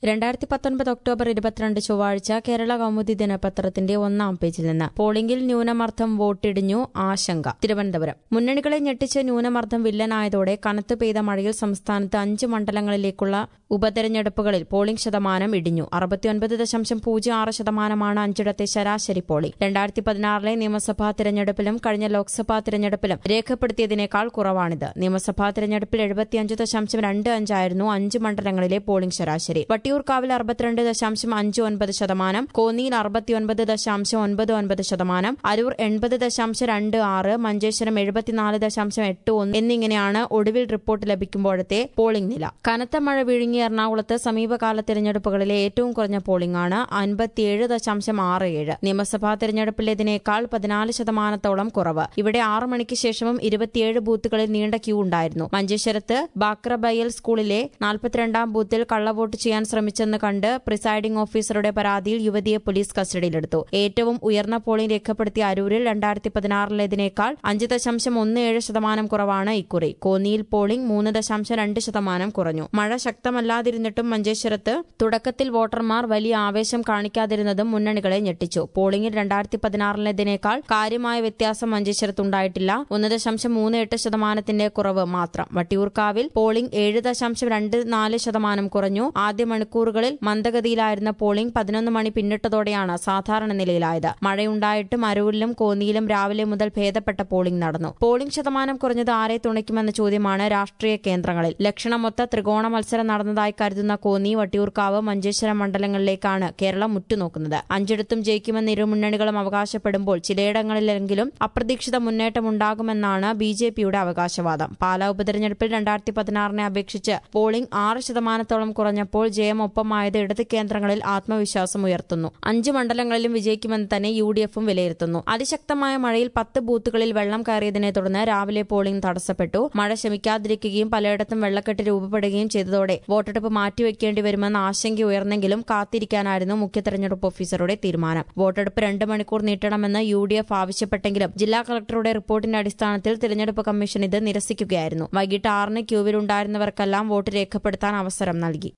രണ്ടായിരത്തി പത്തൊൻപത് ഒക്ടോബർ ഇരുപത്തിരണ്ട് ചൊവ്വാഴ്ച കേരള കൗമുദി ദിനപത്രത്തിന്റെ ഒന്നാം പേജിൽ നിന്ന് പോളിംഗിൽ ന്യൂനമർദ്ദം വോട്ടിടിഞ്ഞു ആശങ്ക തിരുവനന്തപുരം മുന്നണികളെ ഞെട്ടിച്ച് ന്യൂനമർദ്ദം വില്ലനായതോടെ കനത്തു പെയ്ത മഴയിൽ സംസ്ഥാനത്ത് അഞ്ച് മണ്ഡലങ്ങളിലേക്കുള്ള ഉപതെരഞ്ഞെടുപ്പുകളിൽ പോളിംഗ് ശതമാനം ഇടിഞ്ഞു അറുപത്തിയൊൻപത് ദശാംശം പൂജ്യം ആറ് ശതമാനമാണ് അഞ്ചിടത്തെ ശരാശരി പോളിംഗ് രണ്ടായിരത്തി പതിനാറിലെ നിയമസഭാ തിരഞ്ഞെടുപ്പിലും കഴിഞ്ഞ ലോക്സഭാ തിരഞ്ഞെടുപ്പിലും രേഖപ്പെടുത്തിയതിനേക്കാൾ കുറവാണിത് നിയമസഭാ തിരഞ്ഞെടുപ്പിൽ എഴുപത്തിയഞ്ച് ദശാംശം രണ്ട് അഞ്ചായിരുന്നു അഞ്ച് മണ്ഡലങ്ങളിലെ പോളിംഗ് ശരാശരി വട്ടിയൂർക്കാവിൽ അറുപത്തിരണ്ട് ദശാംശം അഞ്ച് ഒൻപത് ശതമാനം കോന്നിയിൽ അറുപത്തിയൊൻപത് ദശാംശം ഒൻപത് ഒൻപത് ശതമാനം അരൂർ എൺപത് ദശാംശം രണ്ട് ആറ് മഞ്ചേശ്വരം എഴുപത്തിനാല് ദശാംശം എട്ട് ഒന്ന് എന്നിങ്ങനെയാണ് ഒടുവിൽ റിപ്പോർട്ട് ലഭിക്കുമ്പോഴത്തെ പോളിംഗ് നില കനത്ത മഴ വിഴുങ്ങിയ എറണാകുളത്ത് സമീപകാല തിരഞ്ഞെടുപ്പുകളിലെ ഏറ്റവും കുറഞ്ഞ പോളിംഗ് ആണ് അൻപത്തിയേഴ് ദശാംശം ആറ് ഏഴ് നിയമസഭാ തിരഞ്ഞെടുപ്പിലേതിനേക്കാൾ പതിനാല് ശതമാനത്തോളം കുറവ് ഇവിടെ ആറ് മണിക്ക് ശേഷവും ഇരുപത്തിയേഴ് ബൂത്തുകളിൽ നീണ്ട ക്യൂ ഉണ്ടായിരുന്നു മഞ്ചേശ്വരത്ത് ബാക്രബയൽ സ്കൂളിലെ നാൽപ്പത്തിരണ്ടാം ബൂത്തിൽ കള്ളവോട്ട് ചെയ്യാൻ ശ്രമിച്ചെന്ന് കണ്ട് പ്രിസൈഡിംഗ് ഓഫീസറുടെ പരാതിയിൽ യുവതിയെ പോലീസ് കസ്റ്റഡിയിലെടുത്തു ഏറ്റവും ഉയർന്ന പോളിംഗ് രേഖപ്പെടുത്തിയ അരൂരിൽ രണ്ടായിരത്തി പതിനാറിലേതിനേക്കാൾ അഞ്ച് ദശാംശം ഒന്ന് ഏഴ് ശതമാനം കുറവാണ് ഇക്കുറി കോന്നിയിൽ പോളിംഗ് മൂന്ന് ദശാംശം രണ്ട് ശതമാനം കുറഞ്ഞു മഴ ശക്തമല്ലാതിരുന്നിട്ടും മഞ്ചേശ്വരത്ത് തുടക്കത്തിൽ വോട്ടർമാർ വലിയ ആവേശം കാണിക്കാതിരുന്നതും മുന്നണികളെ ഞെട്ടിച്ചു പോളിംഗിൽ രണ്ടായിരത്തി പതിനാറിലേതിനേക്കാൾ കാര്യമായ വ്യത്യാസം മഞ്ചേശ്വരത്തുണ്ടായിട്ടില്ല ഒന്ന് ദശാംശം മൂന്ന് എട്ട് ശതമാനത്തിന്റെ കുറവ് മാത്രം വട്ടിയൂർക്കാവിൽ പോളിംഗ് ഏഴ് ദശാംശം രണ്ട് നാല് ശതമാനം കുറഞ്ഞു ആദ്യ മണിക്കൂറുകളിൽ മന്ദഗതിയിലായിരുന്ന പോളിംഗ് പതിനൊന്ന് മണി പിന്നിട്ടതോടെയാണ് സാധാരണ നിലയിലായത് മഴയുണ്ടായിട്ടും അരൂരിലും കോന്നിയിലും രാവിലെ മുതൽ ഭേദപ്പെട്ട പോളിംഗ് നടന്നു പോളിംഗ് ശതമാനം കുറഞ്ഞത് ആരെ തുണയ്ക്കുമെന്ന ചോദ്യമാണ് രാഷ്ട്രീയ കേന്ദ്രങ്ങളിൽ ലക്ഷണമൊത്ത ത്രികോണ മത്സരം നടന്നതായി കരുതുന്ന കോന്നി വട്ടിയൂർക്കാവ് മഞ്ചേശ്വരം മണ്ഡലങ്ങളിലേക്കാണ് കേരളം ഉറ്റുനോക്കുന്നത് അഞ്ചിടത്തും ജയിക്കുമെന്ന് ഇരു മുന്നണികളും അവകാശപ്പെടുമ്പോൾ ചിലയിടങ്ങളിലെങ്കിലും അപ്രതീക്ഷിത മുന്നേറ്റമുണ്ടാകുമെന്നാണ് ബി ജെ പിയുടെ അവകാശവാദം പാലാ ഉപതെരഞ്ഞെടുപ്പിൽ രണ്ടായിരത്തി പതിനാറിനെ അപേക്ഷിച്ച് പോളിംഗ് ആറ് ശതമാനത്തോളം കുറഞ്ഞപ്പോൾ ജയം ഒപ്പമായത് ഇടത് കേന്ദ്രങ്ങളിൽ ആത്മവിശ്വാസം ഉയർത്തുന്നു അഞ്ച് മണ്ഡലങ്ങളിലും വിജയിക്കുമെന്ന് തന്നെ യു ഡി എഫും വിലയിരുത്തുന്നു അതിശക്തമായ മഴയിൽ പത്ത് ബൂത്തുകളിൽ വെള്ളം കയറിയതിനെ തുടർന്ന് രാവിലെ പോളിംഗ് തടസ്സപ്പെട്ടു മഴ ശമിക്കാതിരിക്കുകയും പലയിടത്തും വെള്ളക്കെട്ട് രൂപപ്പെടുകയും ചെയ്തതോടെ വോട്ടെടുപ്പ് മാറ്റിവെക്കേണ്ടി വരുമെന്ന ആശങ്ക ഉയർന്നെങ്കിലും കാത്തിരിക്കാനായിരുന്നു മുഖ്യ തെരഞ്ഞെടുപ്പ് ഓഫീസറുടെ തീരുമാനം വോട്ടെടുപ്പ് രണ്ട് മണിക്കൂർ നീട്ടണമെന്ന് യു ഡി എഫ് ആവശ്യപ്പെട്ടെങ്കിലും ജില്ലാ കളക്ടറുടെ റിപ്പോർട്ടിന്റെ അടിസ്ഥാനത്തിൽ തിരഞ്ഞെടുപ്പ് കമ്മീഷൻ ഇത് നിരസിക്കുകയായിരുന്നു വൈകിട്ട് ആറിന് ക്യൂവിലുണ്ടായിരുന്നവർക്കെല്ലാം വോട്ട് രേഖപ്പെടുത്താൻ അവസരം നൽകി